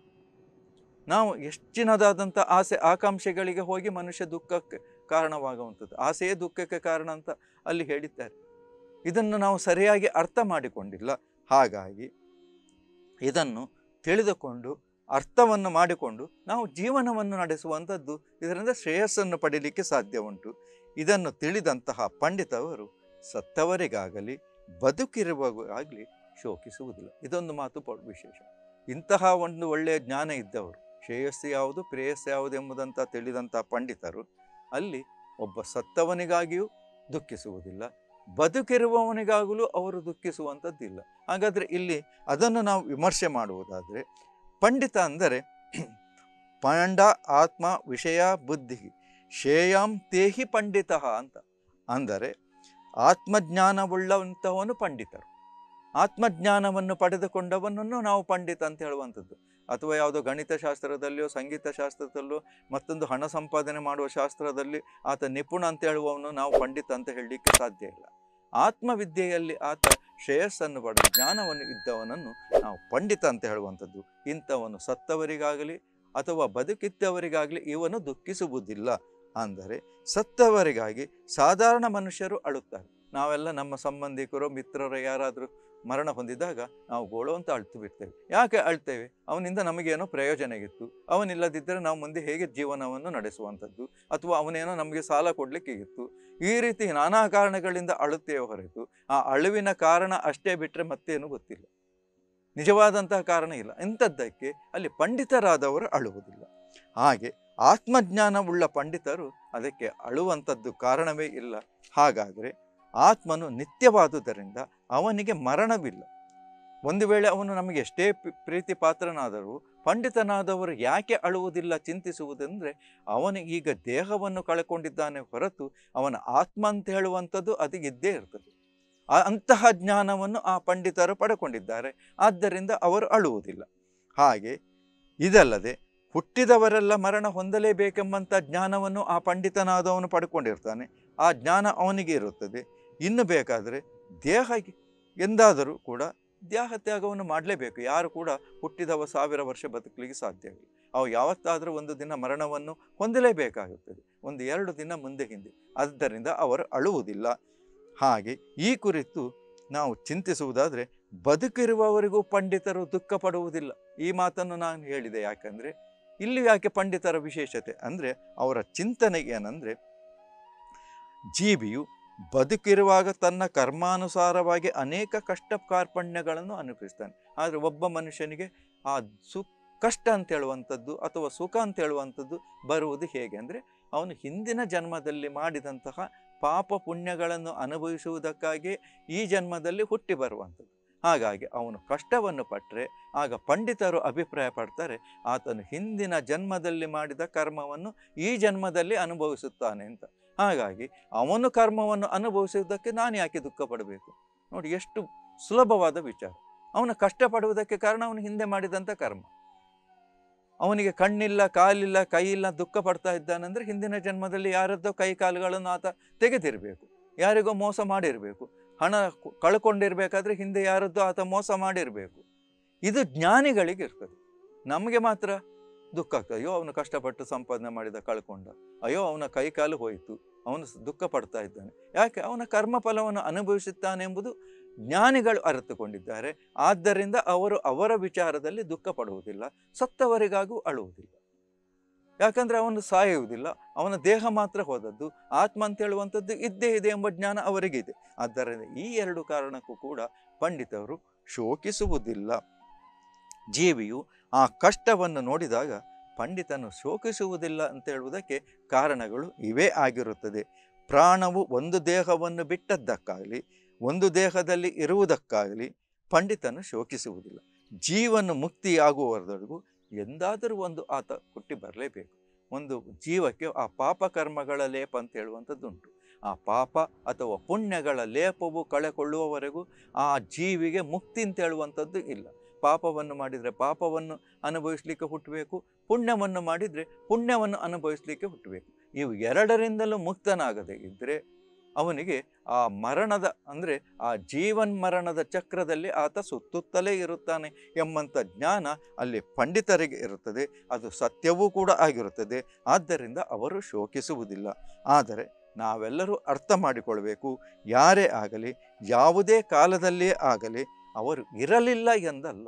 Speaker 1: ನಾವು ಹೆಚ್ಚಿನದಾದಂಥ ಆಸೆ ಆಕಾಂಕ್ಷೆಗಳಿಗೆ ಹೋಗಿ ಮನುಷ್ಯ ದುಃಖಕ್ಕೆ ಕಾರಣವಾಗುವಂಥದ್ದು ಆಸೆಯೇ ದುಃಖಕ್ಕೆ ಕಾರಣ ಅಂತ ಅಲ್ಲಿ ಹೇಳಿದ್ದಾರೆ ಇದನ್ನು ನಾವು ಸರಿಯಾಗಿ ಅರ್ಥ ಮಾಡಿಕೊಂಡಿಲ್ಲ ಹಾಗಾಗಿ ಇದನ್ನು ತಿಳಿದುಕೊಂಡು ಅರ್ಥವನ್ನು ಮಾಡಿಕೊಂಡು ನಾವು ಜೀವನವನ್ನು ನಡೆಸುವಂಥದ್ದು ಇದರಿಂದ ಶ್ರೇಯಸ್ಸನ್ನು ಪಡೀಲಿಕ್ಕೆ ಸಾಧ್ಯ ಉಂಟು ಇದನ್ನು ತಿಳಿದಂತಹ ಪಂಡಿತವರು ಸತ್ತವರಿಗಾಗಲಿ ಬದುಕಿರುವಾಗಲಿ ಶೋಕಿಸುವುದಿಲ್ಲ ಇದೊಂದು ಮಾತು ಪ- ವಿಶೇಷ ಇಂತಹ ಒಂದು ಒಳ್ಳೆಯ ಜ್ಞಾನ ಇದ್ದವರು ಶ್ರೇಯಸ್ಸು ಯಾವುದು ಪ್ರೇಯಸ್ಸು ಯಾವುದು ಎಂಬುದಂತ ತಿಳಿದಂಥ ಪಂಡಿತರು ಅಲ್ಲಿ ಒಬ್ಬ ಸತ್ತವನಿಗಾಗಿಯೂ ದುಃಖಿಸುವುದಿಲ್ಲ ಬದುಕಿರುವವನಿಗಾಗಲೂ ಅವರು ದುಃಖಿಸುವಂಥದ್ದಿಲ್ಲ ಹಾಗಾದರೆ ಇಲ್ಲಿ ಅದನ್ನು ನಾವು ವಿಮರ್ಶೆ ಮಾಡುವುದಾದರೆ ಪಂಡಿತ ಅಂದರೆ ಪಂಡ ಆತ್ಮ ವಿಷಯ ಬುದ್ಧಿ ಶ್ರೇಯಾಂ ತೇಹಿ ಪಂಡಿತ ಅಂತ ಅಂದರೆ ಆತ್ಮಜ್ಞಾನವುಳ್ಳಂಥವನು ಪಂಡಿತರು ಆತ್ಮಜ್ಞಾನವನ್ನು ಪಡೆದುಕೊಂಡವನನ್ನು ನಾವು ಪಂಡಿತ ಅಂತ ಹೇಳುವಂಥದ್ದು ಅಥವಾ ಯಾವುದೋ ಗಣಿತ ಶಾಸ್ತ್ರದಲ್ಲಿಯೋ ಸಂಗೀತ ಶಾಸ್ತ್ರದಲ್ಲೋ ಮತ್ತೊಂದು ಹಣ ಸಂಪಾದನೆ ಮಾಡುವ ಶಾಸ್ತ್ರದಲ್ಲಿ ಆತ ನಿಪುಣ ಅಂತ ಹೇಳುವವನು ನಾವು ಪಂಡಿತ ಅಂತ ಹೇಳಲಿಕ್ಕೆ ಸಾಧ್ಯ ಇಲ್ಲ ಆತ್ಮವಿದ್ಯೆಯಲ್ಲಿ ಆತ ಶ್ರೇಯಸ್ಸನ್ನು ಪಡೆದ ಜ್ಞಾನವನ್ನು ಇದ್ದವನನ್ನು ನಾವು ಪಂಡಿತ ಅಂತ ಹೇಳುವಂಥದ್ದು ಇಂಥವನು ಸತ್ತವರಿಗಾಗಲಿ ಅಥವಾ ಬದುಕಿದ್ದವರಿಗಾಗಲಿ ಇವನು ದುಃಖಿಸುವುದಿಲ್ಲ ಅಂದರೆ ಸತ್ತವರಿಗಾಗಿ ಸಾಧಾರಣ ಮನುಷ್ಯರು ಅಳುತ್ತಾರೆ ನಾವೆಲ್ಲ ನಮ್ಮ ಸಂಬಂಧಿಕರು ಮಿತ್ರರು ಯಾರಾದರೂ ಮರಣ ಹೊಂದಿದಾಗ ನಾವು ಗೋಳು ಅಂತ ಅಳ್ತು ಬಿಡ್ತೇವೆ ಯಾಕೆ ಅಳ್ತೇವೆ ಅವನಿಂದ ನಮಗೇನೋ ಪ್ರಯೋಜನ ಇತ್ತು ಅವನಿಲ್ಲದಿದ್ದರೆ ನಾವು ಮುಂದೆ ಹೇಗೆ ಜೀವನವನ್ನು ನಡೆಸುವಂಥದ್ದು ಅಥವಾ ಅವನೇನೋ ನಮಗೆ ಸಾಲ ಕೊಡಲಿಕ್ಕೆ ಇತ್ತು ಈ ರೀತಿ ನಾನಾ ಕಾರಣಗಳಿಂದ ಅಳುತ್ತೇವೆ ಹೊರತು ಆ ಅಳುವಿನ ಕಾರಣ ಅಷ್ಟೇ ಬಿಟ್ಟರೆ ಮತ್ತೇನು ಗೊತ್ತಿಲ್ಲ ನಿಜವಾದಂತಹ ಕಾರಣ ಇಲ್ಲ ಇಂಥದ್ದಕ್ಕೆ ಅಲ್ಲಿ ಪಂಡಿತರಾದವರು ಅಳುವುದಿಲ್ಲ ಹಾಗೆ ಆತ್ಮಜ್ಞಾನವುಳ್ಳ ಪಂಡಿತರು ಅದಕ್ಕೆ ಅಳುವಂಥದ್ದು ಕಾರಣವೇ ಇಲ್ಲ ಹಾಗಾದರೆ ಆತ್ಮನು ನಿತ್ಯವಾದುದರಿಂದ ಅವನಿಗೆ ಮರಣವಿಲ್ಲ ಒಂದು ವೇಳೆ ಅವನು ನಮಗೆ ಎಷ್ಟೇ ಪಿ- ಪ್ರೀತಿ ಪಾತ್ರನಾದರೂ ಪಂಡಿತನಾದವರು ಯಾಕೆ ಅಳುವುದಿಲ್ಲ ಚಿಂತಿಸುವುದೆಂದರೆ ಅವನು ಈಗ ದೇಹವನ್ನು ಕಳ್ಕೊಂಡಿದ್ದಾನೆ ಹೊರತು ಅವನ ಆತ್ಮ ಅಂತ ಹೇಳುವಂಥದ್ದು ಅದು ಇದ್ದೇ ಇರ್ತದೆ ಆ ಅಂತಹ ಜ್ಞಾನವನ್ನು ಆ ಪಂಡಿತರು ಪಡ್ಕೊಂಡಿದ್ದಾರೆ ಆದ್ದರಿಂದ ಅವರು ಅಳುವುದಿಲ್ಲ ಹಾಗೆ ಇದಲ್ಲದೆ ಹುಟ್ಟಿದವರೆಲ್ಲ ಮರಣ ಹೊಂದಲೇಬೇಕೆಂಬಂಥ ಜ್ಞಾನವನ್ನು ಆ ಪಂಡಿತನಾದವನು ಪಡ್ಕೊಂಡಿರ್ತಾನೆ ಆ ಜ್ಞಾನ ಅವನಿಗೆ ಇರುತ್ತದೆ ಇನ್ನು ಬೇಕಾದರೆ ದೇಹ ಎಂದಾದರೂ ಕೂಡ ದೇಹ ತ್ಯಾಗವನ್ನು ಮಾಡಲೇಬೇಕು ಯಾರು ಕೂಡ ಹುಟ್ಟಿದವ ಸಾವಿರ ವರ್ಷ ಬದುಕಲಿಕ್ಕೆ ಸಾಧ್ಯವಿಲ್ಲ ಅವು ಯಾವತ್ತಾದರೂ ಒಂದು ದಿನ ಮರಣವನ್ನು ಹೊಂದಲೇಬೇಕಾಗುತ್ತದೆ ಒಂದು ಎರಡು ದಿನ ಮುಂದೆ ಹಿಂದೆ ಆದ್ದರಿಂದ ಅವರು ಅಳುವುದಿಲ್ಲ ಹಾಗೆ ಈ ಕುರಿತು ನಾವು ಚಿಂತಿಸುವುದಾದರೆ ಬದುಕಿರುವವರಿಗೂ ಪಂಡಿತರು ದುಃಖ ಪಡುವುದಿಲ್ಲ ಈ ಮಾತನ್ನು ನಾನು ಹೇಳಿದೆ ಯಾಕಂದರೆ ಇಲ್ಲಿ ಯಾಕೆ ಪಂಡಿತರ ವಿಶೇಷತೆ ಅಂದರೆ ಅವರ ಚಿಂತನೆ ಏನಂದರೆ ಜೀವಿಯು ಬದುಕಿರುವಾಗ ತನ್ನ ಕರ್ಮಾನುಸಾರವಾಗಿ ಅನೇಕ ಕಷ್ಟ ಕಾರ್ಪಣ್ಯಗಳನ್ನು ಅನುಭವಿಸ್ತಾನೆ ಆದರೆ ಒಬ್ಬ ಮನುಷ್ಯನಿಗೆ ಆ ಸು ಕಷ್ಟ ಅಂತ ಹೇಳುವಂಥದ್ದು ಅಥವಾ ಸುಖ ಅಂತ ಹೇಳುವಂಥದ್ದು ಬರುವುದು ಹೇಗೆ ಅಂದರೆ ಅವನು ಹಿಂದಿನ ಜನ್ಮದಲ್ಲಿ ಮಾಡಿದಂತಹ ಪಾಪ ಪುಣ್ಯಗಳನ್ನು ಅನುಭವಿಸುವುದಕ್ಕಾಗಿ ಈ ಜನ್ಮದಲ್ಲಿ ಹುಟ್ಟಿ ಬರುವಂಥದ್ದು ಹಾಗಾಗಿ ಅವನು ಕಷ್ಟವನ್ನು ಪಟ್ಟರೆ ಆಗ ಪಂಡಿತರು ಅಭಿಪ್ರಾಯ ಪಡ್ತಾರೆ ಆತನು ಹಿಂದಿನ ಜನ್ಮದಲ್ಲಿ ಮಾಡಿದ ಕರ್ಮವನ್ನು ಈ ಜನ್ಮದಲ್ಲಿ ಅನುಭವಿಸುತ್ತಾನೆ ಅಂತ ಹಾಗಾಗಿ ಅವನು ಕರ್ಮವನ್ನು ಅನುಭವಿಸುವುದಕ್ಕೆ ನಾನು ಯಾಕೆ ದುಃಖ ಪಡಬೇಕು ನೋಡಿ ಎಷ್ಟು ಸುಲಭವಾದ ವಿಚಾರ ಅವನು ಕಷ್ಟಪಡುವುದಕ್ಕೆ ಕಾರಣ ಅವನು ಹಿಂದೆ ಮಾಡಿದಂಥ ಕರ್ಮ ಅವನಿಗೆ ಕಣ್ಣಿಲ್ಲ ಕಾಲಿಲ್ಲ ಕೈ ಇಲ್ಲ ದುಃಖ ಪಡ್ತಾ ಇದ್ದಾನಂದ್ರೆ ಹಿಂದಿನ ಜನ್ಮದಲ್ಲಿ ಯಾರದ್ದೋ ಕೈ ಕಾಲುಗಳನ್ನು ಆತ ತೆಗೆದಿರಬೇಕು ಯಾರಿಗೋ ಮೋಸ ಮಾಡಿರಬೇಕು ಹಣ ಕು- ಕಳ್ಕೊಂಡಿರ್ಬೇಕಾದ್ರೆ ಹಿಂದೆ ಯಾರದ್ದೋ ಆತ ಮೋಸ ಮಾಡಿರಬೇಕು ಇದು ಜ್ಞಾನಿಗಳಿಗೆ ಇರ್ತದೆ ನಮಗೆ ಮಾತ್ರ ದುಃಖ ಆಗ್ತದೆ ಅಯ್ಯೋ ಅವನು ಕಷ್ಟಪಟ್ಟು ಸಂಪಾದನೆ ಮಾಡಿದ ಕಳ್ಕೊಂಡ ಅಯ್ಯೋ ಅವನ ಕೈ ಕಾಲು ಹೋಯಿತು ಅವನು ಸ- ದುಃಖ ಪಡ್ತಾ ಇದ್ದಾನೆ ಯಾಕೆ ಅವನ ಕರ್ಮಫಲವನ್ನು ಅನುಭವಿಸುತ್ತಾನೆ ಎಂಬುದು ಜ್ಞಾನಿಗಳು ಅರಿತುಕೊಂಡಿದ್ದಾರೆ ಆದ್ದರಿಂದ ಅವರು ಅವರ ವಿಚಾರದಲ್ಲಿ ದುಃಖ ಪಡುವುದಿಲ್ಲ ಸತ್ತವರಿಗಾಗೂ ಅಳುವುದಿಲ್ಲ ಯಾಕಂದ್ರೆ ಅವನು ಸಾಯುವುದಿಲ್ಲ ಅವನ ದೇಹ ಮಾತ್ರ ಹೋದದ್ದು ಆತ್ಮ ಅಂತ ಹೇಳುವಂಥದ್ದು ಇದ್ದೇ ಇದೆ ಎಂಬ ಜ್ಞಾನ ಅವರಿಗಿದೆ ಆದ್ದರಿಂದ ಈ ಎರಡು ಕಾರಣಕ್ಕೂ ಕೂಡ ಪಂಡಿತರು ಶೋಕಿಸುವುದಿಲ್ಲ ಜೀವಿಯು ಆ ಕಷ್ಟವನ್ನು ನೋಡಿದಾಗ ಪಂಡಿತನು ಶೋಕಿಸುವುದಿಲ್ಲ ಅಂತ ಹೇಳುವುದಕ್ಕೆ ಕಾರಣಗಳು ಇವೇ ಆಗಿರುತ್ತದೆ ಪ್ರಾಣವು ಒಂದು ದೇಹವನ್ನು ಬಿಟ್ಟದ್ದಕ್ಕಾಗಲಿ ಒಂದು ದೇಹದಲ್ಲಿ ಇರುವುದಕ್ಕಾಗಲಿ ಪಂಡಿತನು ಶೋಕಿಸುವುದಿಲ್ಲ ಜೀವನ ಮುಕ್ತಿಯಾಗುವವರೆಗೂ ಎಂದಾದರೂ ಒಂದು ಆತ ಹುಟ್ಟಿ ಬರಲೇಬೇಕು ಒಂದು ಜೀವಕ್ಕೆ ಆ ಪಾಪ ಕರ್ಮಗಳ ಲೇಪ ಅಂತ ಹೇಳುವಂಥದ್ದುಂಟು ಆ ಪಾಪ ಅಥವಾ ಪುಣ್ಯಗಳ ಲೇಪವು ಕಳೆಕೊಳ್ಳುವವರೆಗೂ ಆ ಜೀವಿಗೆ ಮುಕ್ತಿ ಅಂತ ಹೇಳುವಂಥದ್ದು ಇಲ್ಲ ಪಾಪವನ್ನು ಮಾಡಿದರೆ ಪಾಪವನ್ನು ಅನುಭವಿಸಲಿಕ್ಕೆ ಹುಟ್ಟಬೇಕು ಪುಣ್ಯವನ್ನು ಮಾಡಿದರೆ ಪುಣ್ಯವನ್ನು ಅನುಭವಿಸಲಿಕ್ಕೆ ಹುಟ್ಟಬೇಕು ಇವು ಎರಡರಿಂದಲೂ ಮುಕ್ತನಾಗದೆ ಇದ್ದರೆ ಅವನಿಗೆ ಆ ಮರಣದ ಅಂದರೆ ಆ ಜೀವನ್ ಮರಣದ ಚಕ್ರದಲ್ಲಿ ಆತ ಸುತ್ತುತ್ತಲೇ ಇರುತ್ತಾನೆ ಎಂಬಂಥ ಜ್ಞಾನ ಅಲ್ಲಿ ಪಂಡಿತರಿಗೆ ಇರುತ್ತದೆ ಅದು ಸತ್ಯವೂ ಕೂಡ ಆಗಿರುತ್ತದೆ ಆದ್ದರಿಂದ ಅವರು ಶೋಕಿಸುವುದಿಲ್ಲ ಆದರೆ ನಾವೆಲ್ಲರೂ ಅರ್ಥ ಮಾಡಿಕೊಳ್ಬೇಕು ಯಾರೇ ಆಗಲಿ ಯಾವುದೇ ಕಾಲದಲ್ಲಿಯೇ ಆಗಲಿ ಅವರು ಇರಲಿಲ್ಲ ಎಂದಲ್ಲ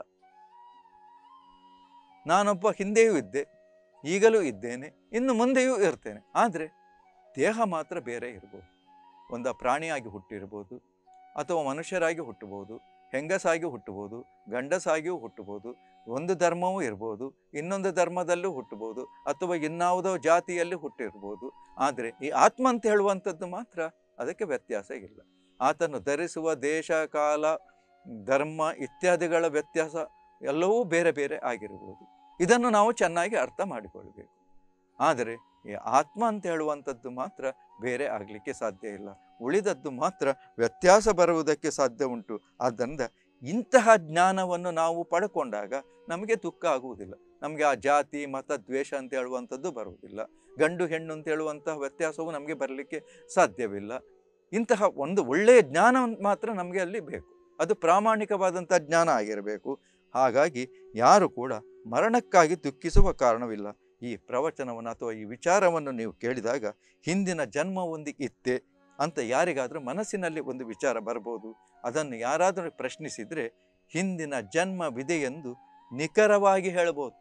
Speaker 1: ನಾನೊಬ್ಬ ಹಿಂದೆಯೂ ಇದ್ದೆ ಈಗಲೂ ಇದ್ದೇನೆ ಇನ್ನು ಮುಂದೆಯೂ ಇರ್ತೇನೆ ಆದರೆ ದೇಹ ಮಾತ್ರ ಬೇರೆ ಇರ್ಬೋದು ಒಂದು ಪ್ರಾಣಿಯಾಗಿ ಹುಟ್ಟಿರ್ಬೋದು ಅಥವಾ ಮನುಷ್ಯರಾಗಿ ಹುಟ್ಟಬಹುದು ಹೆಂಗಸಾಗಿ ಹುಟ್ಟಬಹುದು ಗಂಡಸಾಗಿಯೂ ಹುಟ್ಟಬಹುದು ಒಂದು ಧರ್ಮವೂ ಇರ್ಬೋದು ಇನ್ನೊಂದು ಧರ್ಮದಲ್ಲೂ ಹುಟ್ಟಬಹುದು ಅಥವಾ ಇನ್ನಾವುದೋ ಜಾತಿಯಲ್ಲಿ ಹುಟ್ಟಿರ್ಬೋದು ಆದರೆ ಈ ಆತ್ಮ ಅಂತ ಹೇಳುವಂಥದ್ದು ಮಾತ್ರ ಅದಕ್ಕೆ ವ್ಯತ್ಯಾಸ ಇಲ್ಲ ಆತನು ಧರಿಸುವ ದೇಶ ಕಾಲ ಧರ್ಮ ಇತ್ಯಾದಿಗಳ ವ್ಯತ್ಯಾಸ ಎಲ್ಲವೂ ಬೇರೆ ಬೇರೆ ಆಗಿರ್ಬೋದು ಇದನ್ನು ನಾವು ಚೆನ್ನಾಗಿ ಅರ್ಥ ಮಾಡಿಕೊಳ್ಬೇಕು ಆದರೆ ಈ ಆತ್ಮ ಅಂತ ಹೇಳುವಂಥದ್ದು ಮಾತ್ರ ಬೇರೆ ಆಗಲಿಕ್ಕೆ ಸಾಧ್ಯ ಇಲ್ಲ ಉಳಿದದ್ದು ಮಾತ್ರ ವ್ಯತ್ಯಾಸ ಬರುವುದಕ್ಕೆ ಸಾಧ್ಯ ಉಂಟು ಆದ್ದರಿಂದ ಇಂತಹ ಜ್ಞಾನವನ್ನು ನಾವು ಪಡ್ಕೊಂಡಾಗ ನಮಗೆ ದುಃಖ ಆಗುವುದಿಲ್ಲ ನಮಗೆ ಆ ಜಾತಿ ಮತ ದ್ವೇಷ ಅಂತ ಹೇಳುವಂಥದ್ದು ಬರುವುದಿಲ್ಲ ಗಂಡು ಹೆಣ್ಣು ಅಂತ ಹೇಳುವಂತಹ ವ್ಯತ್ಯಾಸವು ನಮಗೆ ಬರಲಿಕ್ಕೆ ಸಾಧ್ಯವಿಲ್ಲ ಇಂತಹ ಒಂದು ಒಳ್ಳೆಯ ಜ್ಞಾನ ಮಾತ್ರ ನಮಗೆ ಅಲ್ಲಿ ಬೇಕು ಅದು ಪ್ರಾಮಾಣಿಕವಾದಂಥ ಜ್ಞಾನ ಆಗಿರಬೇಕು ಹಾಗಾಗಿ ಯಾರು ಕೂಡ ಮರಣಕ್ಕಾಗಿ ದುಃಖಿಸುವ ಕಾರಣವಿಲ್ಲ ಈ ಪ್ರವಚನವನ್ನು ಅಥವಾ ಈ ವಿಚಾರವನ್ನು ನೀವು ಕೇಳಿದಾಗ ಹಿಂದಿನ ಜನ್ಮ ಒಂದು ಇತ್ತೆ ಅಂತ ಯಾರಿಗಾದರೂ ಮನಸ್ಸಿನಲ್ಲಿ ಒಂದು ವಿಚಾರ ಬರ್ಬೋದು ಅದನ್ನು ಯಾರಾದರೂ ಪ್ರಶ್ನಿಸಿದರೆ ಹಿಂದಿನ ಜನ್ಮವಿದೆ ಎಂದು ನಿಖರವಾಗಿ ಹೇಳ್ಬೋದು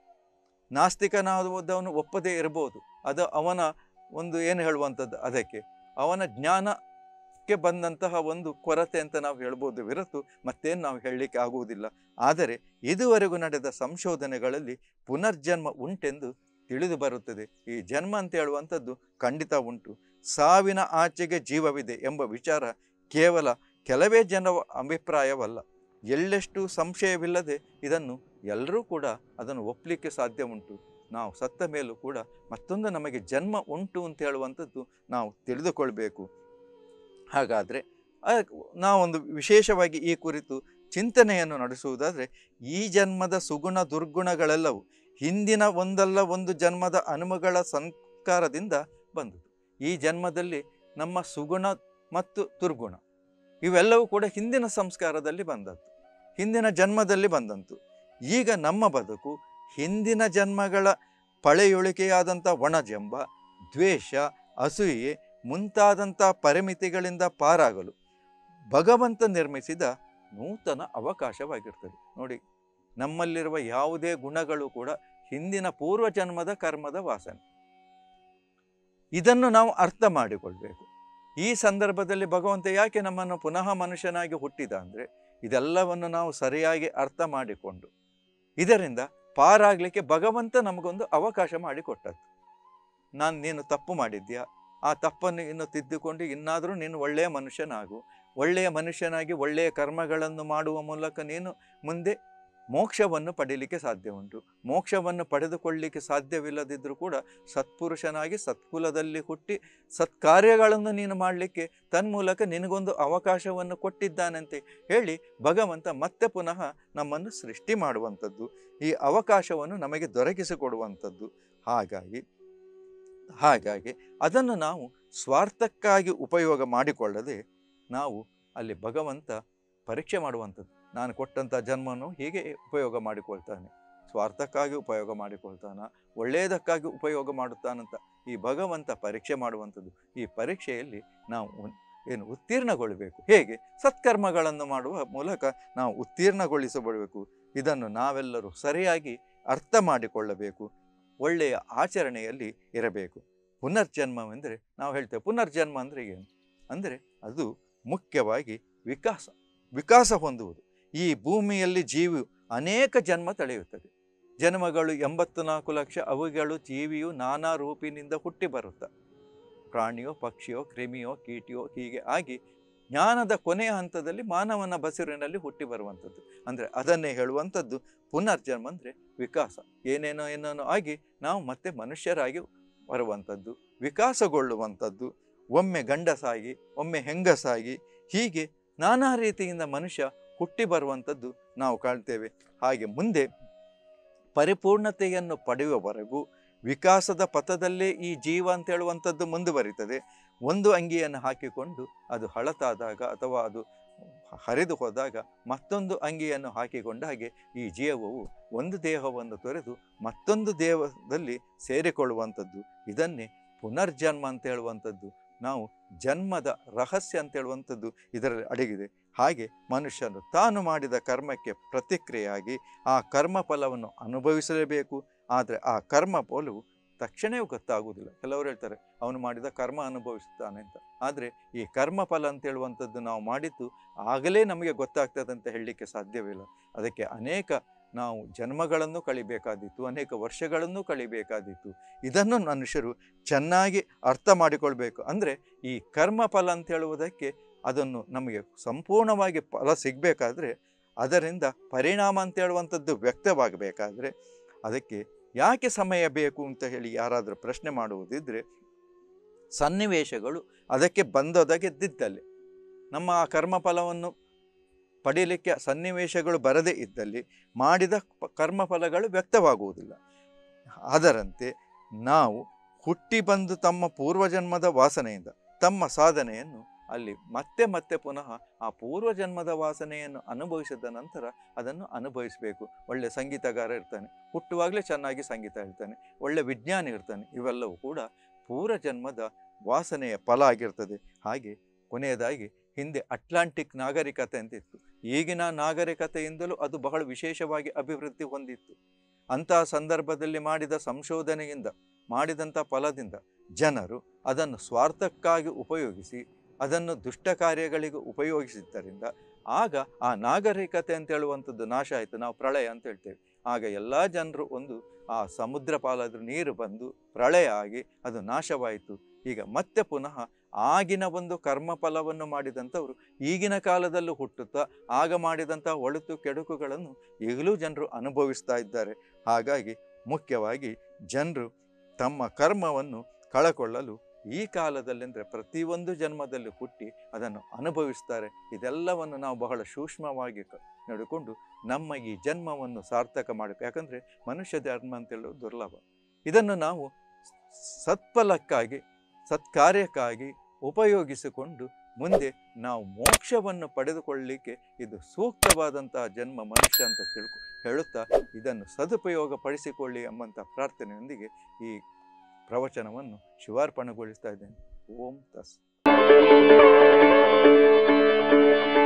Speaker 1: ನಾಸ್ತಿಕನಾದವನು ಒಪ್ಪದೇ ಇರ್ಬೋದು ಅದು ಅವನ ಒಂದು ಏನು ಹೇಳುವಂಥದ್ದು ಅದಕ್ಕೆ ಅವನ ಜ್ಞಾನಕ್ಕೆ ಬಂದಂತಹ ಒಂದು ಕೊರತೆ ಅಂತ ನಾವು ಹೇಳ್ಬೋದು ವಿರತು ಮತ್ತೇನು ನಾವು ಹೇಳಲಿಕ್ಕೆ ಆಗುವುದಿಲ್ಲ ಆದರೆ ಇದುವರೆಗೂ ನಡೆದ ಸಂಶೋಧನೆಗಳಲ್ಲಿ ಪುನರ್ಜನ್ಮ ಉಂಟೆಂದು ತಿಳಿದು ಬರುತ್ತದೆ ಈ ಜನ್ಮ ಅಂತ ಹೇಳುವಂಥದ್ದು ಖಂಡಿತ ಉಂಟು ಸಾವಿನ ಆಚೆಗೆ ಜೀವವಿದೆ ಎಂಬ ವಿಚಾರ ಕೇವಲ ಕೆಲವೇ ಜನರ ಅಭಿಪ್ರಾಯವಲ್ಲ ಎಳ್ಳೆಷ್ಟು ಸಂಶಯವಿಲ್ಲದೆ ಇದನ್ನು ಎಲ್ಲರೂ ಕೂಡ ಅದನ್ನು ಒಪ್ಪಲಿಕ್ಕೆ ಸಾಧ್ಯ ಉಂಟು ನಾವು ಸತ್ತ ಮೇಲೂ ಕೂಡ ಮತ್ತೊಂದು ನಮಗೆ ಜನ್ಮ ಉಂಟು ಅಂತ ಹೇಳುವಂಥದ್ದು ನಾವು ತಿಳಿದುಕೊಳ್ಬೇಕು ಹಾಗಾದರೆ ನಾವೊಂದು ವಿಶೇಷವಾಗಿ ಈ ಕುರಿತು ಚಿಂತನೆಯನ್ನು ನಡೆಸುವುದಾದರೆ ಈ ಜನ್ಮದ ಸುಗುಣ ದುರ್ಗುಣಗಳೆಲ್ಲವೂ ಹಿಂದಿನ ಒಂದಲ್ಲ ಒಂದು ಜನ್ಮದ ಅನುಮಗಳ ಸಂಸ್ಕಾರದಿಂದ ಬಂದದ್ದು ಈ ಜನ್ಮದಲ್ಲಿ ನಮ್ಮ ಸುಗುಣ ಮತ್ತು ದುರ್ಗುಣ ಇವೆಲ್ಲವೂ ಕೂಡ ಹಿಂದಿನ ಸಂಸ್ಕಾರದಲ್ಲಿ ಬಂದದ್ದು ಹಿಂದಿನ ಜನ್ಮದಲ್ಲಿ ಬಂದಂತು ಈಗ ನಮ್ಮ ಬದುಕು ಹಿಂದಿನ ಜನ್ಮಗಳ ಪಳೆಯೊಳಿಕೆಯಾದಂಥ ಒಣಜಂಬ ದ್ವೇಷ ಅಸೂಯೆ ಮುಂತಾದಂಥ ಪರಿಮಿತಿಗಳಿಂದ ಪಾರಾಗಲು ಭಗವಂತ ನಿರ್ಮಿಸಿದ ನೂತನ ಅವಕಾಶವಾಗಿರ್ತದೆ ನೋಡಿ ನಮ್ಮಲ್ಲಿರುವ ಯಾವುದೇ ಗುಣಗಳು ಕೂಡ ಹಿಂದಿನ ಪೂರ್ವ ಜನ್ಮದ ಕರ್ಮದ ವಾಸನೆ ಇದನ್ನು ನಾವು ಅರ್ಥ ಮಾಡಿಕೊಳ್ಬೇಕು ಈ ಸಂದರ್ಭದಲ್ಲಿ ಭಗವಂತ ಯಾಕೆ ನಮ್ಮನ್ನು ಪುನಃ ಮನುಷ್ಯನಾಗಿ ಹುಟ್ಟಿದ ಅಂದರೆ ಇದೆಲ್ಲವನ್ನು ನಾವು ಸರಿಯಾಗಿ ಅರ್ಥ ಮಾಡಿಕೊಂಡು ಇದರಿಂದ ಪಾರಾಗಲಿಕ್ಕೆ ಭಗವಂತ ನಮಗೊಂದು ಅವಕಾಶ ಮಾಡಿಕೊಟ್ಟದ್ದು ನಾನು ನೀನು ತಪ್ಪು ಮಾಡಿದ್ಯಾ ಆ ತಪ್ಪನ್ನು ಇನ್ನು ತಿದ್ದುಕೊಂಡು ಇನ್ನಾದರೂ ನೀನು ಒಳ್ಳೆಯ ಮನುಷ್ಯನಾಗು ಒಳ್ಳೆಯ ಮನುಷ್ಯನಾಗಿ ಒಳ್ಳೆಯ ಕರ್ಮಗಳನ್ನು ಮಾಡುವ ಮೂಲಕ ನೀನು ಮುಂದೆ ಮೋಕ್ಷವನ್ನು ಪಡೀಲಿಕ್ಕೆ ಸಾಧ್ಯ ಉಂಟು ಮೋಕ್ಷವನ್ನು ಪಡೆದುಕೊಳ್ಳಲಿಕ್ಕೆ ಸಾಧ್ಯವಿಲ್ಲದಿದ್ದರೂ ಕೂಡ ಸತ್ಪುರುಷನಾಗಿ ಸತ್ಕುಲದಲ್ಲಿ ಹುಟ್ಟಿ ಸತ್ಕಾರ್ಯಗಳನ್ನು ನೀನು ಮಾಡಲಿಕ್ಕೆ ತನ್ಮೂಲಕ ನಿನಗೊಂದು ಅವಕಾಶವನ್ನು ಕೊಟ್ಟಿದ್ದಾನಂತೆ ಹೇಳಿ ಭಗವಂತ ಮತ್ತೆ ಪುನಃ ನಮ್ಮನ್ನು ಸೃಷ್ಟಿ ಮಾಡುವಂಥದ್ದು ಈ ಅವಕಾಶವನ್ನು ನಮಗೆ ದೊರಕಿಸಿಕೊಡುವಂಥದ್ದು ಹಾಗಾಗಿ ಹಾಗಾಗಿ ಅದನ್ನು ನಾವು ಸ್ವಾರ್ಥಕ್ಕಾಗಿ ಉಪಯೋಗ ಮಾಡಿಕೊಳ್ಳದೆ ನಾವು ಅಲ್ಲಿ ಭಗವಂತ ಪರೀಕ್ಷೆ ಮಾಡುವಂಥದ್ದು ನಾನು ಕೊಟ್ಟಂಥ ಜನ್ಮವನ್ನು ಹೀಗೆ ಉಪಯೋಗ ಮಾಡಿಕೊಳ್ತಾನೆ ಸ್ವಾರ್ಥಕ್ಕಾಗಿ ಉಪಯೋಗ ಮಾಡಿಕೊಳ್ತಾನ ಒಳ್ಳೆಯದಕ್ಕಾಗಿ ಉಪಯೋಗ ಮಾಡುತ್ತಾನಂತ ಈ ಭಗವಂತ ಪರೀಕ್ಷೆ ಮಾಡುವಂಥದ್ದು ಈ ಪರೀಕ್ಷೆಯಲ್ಲಿ ನಾವು ಉನ್- ಏನು ಉತ್ತೀರ್ಣಗೊಳ್ಳಬೇಕು ಹೇಗೆ ಸತ್ಕರ್ಮಗಳನ್ನು ಮಾಡುವ ಮೂಲಕ ನಾವು ಉತ್ತೀರ್ಣಗೊಳಿಸಬಡಬೇಕು ಇದನ್ನು ನಾವೆಲ್ಲರೂ ಸರಿಯಾಗಿ ಅರ್ಥ ಮಾಡಿಕೊಳ್ಳಬೇಕು ಒಳ್ಳೆಯ ಆಚರಣೆಯಲ್ಲಿ ಇರಬೇಕು ಪುನರ್ಜನ್ಮವೆಂದರೆ ನಾವು ಹೇಳ್ತೇವೆ ಪುನರ್ಜನ್ಮ ಅಂದರೆ ಏನು ಅಂದರೆ ಅದು ಮುಖ್ಯವಾಗಿ ವಿಕಾಸ ವಿಕಾಸ ಹೊಂದುವುದು ಈ ಭೂಮಿಯಲ್ಲಿ ಜೀವಿಯು ಅನೇಕ ಜನ್ಮ ತಳೆಯುತ್ತದೆ ಜನ್ಮಗಳು ಎಂಬತ್ತು ನಾಲ್ಕು ಲಕ್ಷ ಅವುಗಳು ಜೀವಿಯು ನಾನಾ ರೂಪಿನಿಂದ ಹುಟ್ಟಿ ಬರುತ್ತ ಪ್ರಾಣಿಯೋ ಪಕ್ಷಿಯೋ ಕ್ರಿಮಿಯೋ ಕೀಟಿಯೋ ಹೀಗೆ ಆಗಿ ಜ್ಞಾನದ ಕೊನೆಯ ಹಂತದಲ್ಲಿ ಮಾನವನ ಬಸಿರಿನಲ್ಲಿ ಹುಟ್ಟಿ ಬರುವಂಥದ್ದು ಅಂದರೆ ಅದನ್ನೇ ಹೇಳುವಂಥದ್ದು ಪುನರ್ಜನ್ಮ ಅಂದರೆ ವಿಕಾಸ ಏನೇನೋ ಏನೇನೋ ಆಗಿ ನಾವು ಮತ್ತೆ ಮನುಷ್ಯರಾಗಿ ಬರುವಂಥದ್ದು ವಿಕಾಸಗೊಳ್ಳುವಂಥದ್ದು ಒಮ್ಮೆ ಗಂಡಸಾಗಿ ಒಮ್ಮೆ ಹೆಂಗಸಾಗಿ ಹೀಗೆ ನಾನಾ ರೀತಿಯಿಂದ ಮನುಷ್ಯ ಹುಟ್ಟಿ ಬರುವಂಥದ್ದು ನಾವು ಕಾಣ್ತೇವೆ ಹಾಗೆ ಮುಂದೆ ಪರಿಪೂರ್ಣತೆಯನ್ನು ಪಡೆಯುವವರೆಗೂ ವಿಕಾಸದ ಪಥದಲ್ಲೇ ಈ ಜೀವ ಅಂತ ಹೇಳುವಂಥದ್ದು ಮುಂದುವರಿತದೆ ಒಂದು ಅಂಗಿಯನ್ನು ಹಾಕಿಕೊಂಡು ಅದು ಹಳತಾದಾಗ ಅಥವಾ ಅದು ಹರಿದು ಹೋದಾಗ ಮತ್ತೊಂದು ಅಂಗಿಯನ್ನು ಹಾಕಿಕೊಂಡ ಹಾಗೆ ಈ ಜೀವವು ಒಂದು ದೇಹವನ್ನು ತೊರೆದು ಮತ್ತೊಂದು ದೇಹದಲ್ಲಿ ಸೇರಿಕೊಳ್ಳುವಂಥದ್ದು ಇದನ್ನೇ ಪುನರ್ಜನ್ಮ ಅಂತ ಹೇಳುವಂಥದ್ದು ನಾವು ಜನ್ಮದ ರಹಸ್ಯ ಅಂತ ಹೇಳುವಂಥದ್ದು ಇದರಲ್ಲಿ ಅಡಗಿದೆ ಹಾಗೆ ಮನುಷ್ಯನು ತಾನು ಮಾಡಿದ ಕರ್ಮಕ್ಕೆ ಪ್ರತಿಕ್ರಿಯೆಯಾಗಿ ಆ ಕರ್ಮ ಫಲವನ್ನು ಅನುಭವಿಸಲೇಬೇಕು ಆದರೆ ಆ ಕರ್ಮ ಫಲವು ತಕ್ಷಣವೇ ಗೊತ್ತಾಗುವುದಿಲ್ಲ ಕೆಲವರು ಹೇಳ್ತಾರೆ ಅವನು ಮಾಡಿದ ಕರ್ಮ ಅನುಭವಿಸುತ್ತಾನೆ ಅಂತ ಆದರೆ ಈ ಕರ್ಮ ಫಲ ಅಂತ ಹೇಳುವಂಥದ್ದು ನಾವು ಮಾಡಿದ್ದು ಆಗಲೇ ನಮಗೆ ಗೊತ್ತಾಗ್ತದೆ ಅಂತ ಹೇಳಲಿಕ್ಕೆ ಸಾಧ್ಯವಿಲ್ಲ ಅದಕ್ಕೆ ಅನೇಕ ನಾವು ಜನ್ಮಗಳನ್ನು ಕಳಿಬೇಕಾದೀತು ಅನೇಕ ವರ್ಷಗಳನ್ನು ಕಳಿಬೇಕಾದೀತು ಇದನ್ನು ಮನುಷ್ಯರು ಚೆನ್ನಾಗಿ ಅರ್ಥ ಮಾಡಿಕೊಳ್ಬೇಕು ಅಂದರೆ ಈ ಕರ್ಮ ಫಲ ಅಂತ ಹೇಳುವುದಕ್ಕೆ ಅದನ್ನು ನಮಗೆ ಸಂಪೂರ್ಣವಾಗಿ ಫಲ ಸಿಗಬೇಕಾದ್ರೆ ಅದರಿಂದ ಪರಿಣಾಮ ಅಂತ ಹೇಳುವಂಥದ್ದು ವ್ಯಕ್ತವಾಗಬೇಕಾದ್ರೆ ಅದಕ್ಕೆ ಯಾಕೆ ಸಮಯ ಬೇಕು ಅಂತ ಹೇಳಿ ಯಾರಾದರೂ ಪ್ರಶ್ನೆ ಮಾಡುವುದಿದ್ದರೆ ಸನ್ನಿವೇಶಗಳು ಅದಕ್ಕೆ ಬಂದೊದಗಿದ್ದಲ್ಲಿ ನಮ್ಮ ಆ ಕರ್ಮಫಲವನ್ನು ಪಡೀಲಿಕ್ಕೆ ಸನ್ನಿವೇಶಗಳು ಬರದೇ ಇದ್ದಲ್ಲಿ ಮಾಡಿದ ಪ- ಕರ್ಮಫಲಗಳು ವ್ಯಕ್ತವಾಗುವುದಿಲ್ಲ ಅದರಂತೆ ನಾವು ಹುಟ್ಟಿ ಬಂದು ತಮ್ಮ ಪೂರ್ವಜನ್ಮದ ವಾಸನೆಯಿಂದ ತಮ್ಮ ಸಾಧನೆಯನ್ನು ಅಲ್ಲಿ ಮತ್ತೆ ಮತ್ತೆ ಪುನಃ ಆ ಪೂರ್ವಜನ್ಮದ ವಾಸನೆಯನ್ನು ಅನುಭವಿಸಿದ ನಂತರ ಅದನ್ನು ಅನುಭವಿಸಬೇಕು ಒಳ್ಳೆ ಸಂಗೀತಗಾರ ಇರ್ತಾನೆ ಹುಟ್ಟುವಾಗಲೇ ಚೆನ್ನಾಗಿ ಸಂಗೀತ ಹೇಳ್ತಾನೆ ಒಳ್ಳೆ ವಿಜ್ಞಾನಿ ಇರ್ತಾನೆ ಇವೆಲ್ಲವೂ ಕೂಡ ಪೂರ್ವಜನ್ಮದ ವಾಸನೆಯ ಫಲ ಆಗಿರ್ತದೆ ಹಾಗೆ ಕೊನೆಯದಾಗಿ ಹಿಂದೆ ಅಟ್ಲಾಂಟಿಕ್ ನಾಗರಿಕತೆ ಅಂತ ಇತ್ತು ಈಗಿನ ನಾಗರಿಕತೆಯಿಂದಲೂ ಅದು ಬಹಳ ವಿಶೇಷವಾಗಿ ಅಭಿವೃದ್ಧಿ ಹೊಂದಿತ್ತು ಅಂತಹ ಸಂದರ್ಭದಲ್ಲಿ ಮಾಡಿದ ಸಂಶೋಧನೆಯಿಂದ ಮಾಡಿದಂಥ ಫಲದಿಂದ ಜನರು ಅದನ್ನು ಸ್ವಾರ್ಥಕ್ಕಾಗಿ ಉಪಯೋಗಿಸಿ ಅದನ್ನು ದುಷ್ಟ ಕಾರ್ಯಗಳಿಗೆ ಉಪಯೋಗಿಸಿದ್ದರಿಂದ ಆಗ ಆ ನಾಗರಿಕತೆ ಅಂತ ಹೇಳುವಂಥದ್ದು ನಾಶ ಆಯಿತು ನಾವು ಪ್ರಳಯ ಅಂತ ಹೇಳ್ತೇವೆ ಆಗ ಎಲ್ಲ ಜನರು ಒಂದು ಆ ಸಮುದ್ರ ಪಾಲಾದ್ರೂ ನೀರು ಬಂದು ಪ್ರಳಯ ಆಗಿ ಅದು ನಾಶವಾಯಿತು ಈಗ ಮತ್ತೆ ಪುನಃ ಆಗಿನ ಒಂದು ಕರ್ಮಫಲವನ್ನು ಮಾಡಿದಂಥವರು ಈಗಿನ ಕಾಲದಲ್ಲೂ ಹುಟ್ಟುತ್ತಾ ಆಗ ಮಾಡಿದಂಥ ಒಳಿತು ಕೆಡುಕುಗಳನ್ನು ಈಗಲೂ ಜನರು ಅನುಭವಿಸ್ತಾ ಇದ್ದಾರೆ ಹಾಗಾಗಿ ಮುಖ್ಯವಾಗಿ ಜನರು ತಮ್ಮ ಕರ್ಮವನ್ನು ಕಳಕೊಳ್ಳಲು ಈ ಕಾಲದಲ್ಲಿ ಅಂದರೆ ಪ್ರತಿಯೊಂದು ಜನ್ಮದಲ್ಲಿ ಹುಟ್ಟಿ ಅದನ್ನು ಅನುಭವಿಸ್ತಾರೆ ಇದೆಲ್ಲವನ್ನು ನಾವು ಬಹಳ ಸೂಕ್ಷ್ಮವಾಗಿ ಕ- ನೋಡಿಕೊಂಡು ನಮ್ಮ ಈ ಜನ್ಮವನ್ನು ಸಾರ್ಥಕ ಮಾಡಬೇಕು ಯಾಕಂದರೆ ಮನುಷ್ಯ ಜನ್ಮ ಅಂತ ಹೇಳೋದು ದುರ್ಲಭ ಇದನ್ನು ನಾವು ಸತ್ಫಲಕ್ಕಾಗಿ ಸತ್ಕಾರ್ಯಕ್ಕಾಗಿ ಉಪಯೋಗಿಸಿಕೊಂಡು ಮುಂದೆ ನಾವು ಮೋಕ್ಷವನ್ನು ಪಡೆದುಕೊಳ್ಳಲಿಕ್ಕೆ ಇದು ಸೂಕ್ತವಾದಂತಹ ಜನ್ಮ ಮನುಷ್ಯ ಅಂತ ತಿಳ್ಕೊ ಹೇಳುತ್ತಾ ಇದನ್ನು ಸದುಪಯೋಗ ಪಡಿಸಿಕೊಳ್ಳಿ ಎಂಬಂಥ ಪ್ರಾರ್ಥನೆಯೊಂದಿಗೆ ಈ ಪ್ರವಚನವನ್ನು ಶಿವಾರ್ಪಣೆಗೊಳಿಸ್ತಾ ಇದ್ದೇನೆ ಓಂ ತಸ್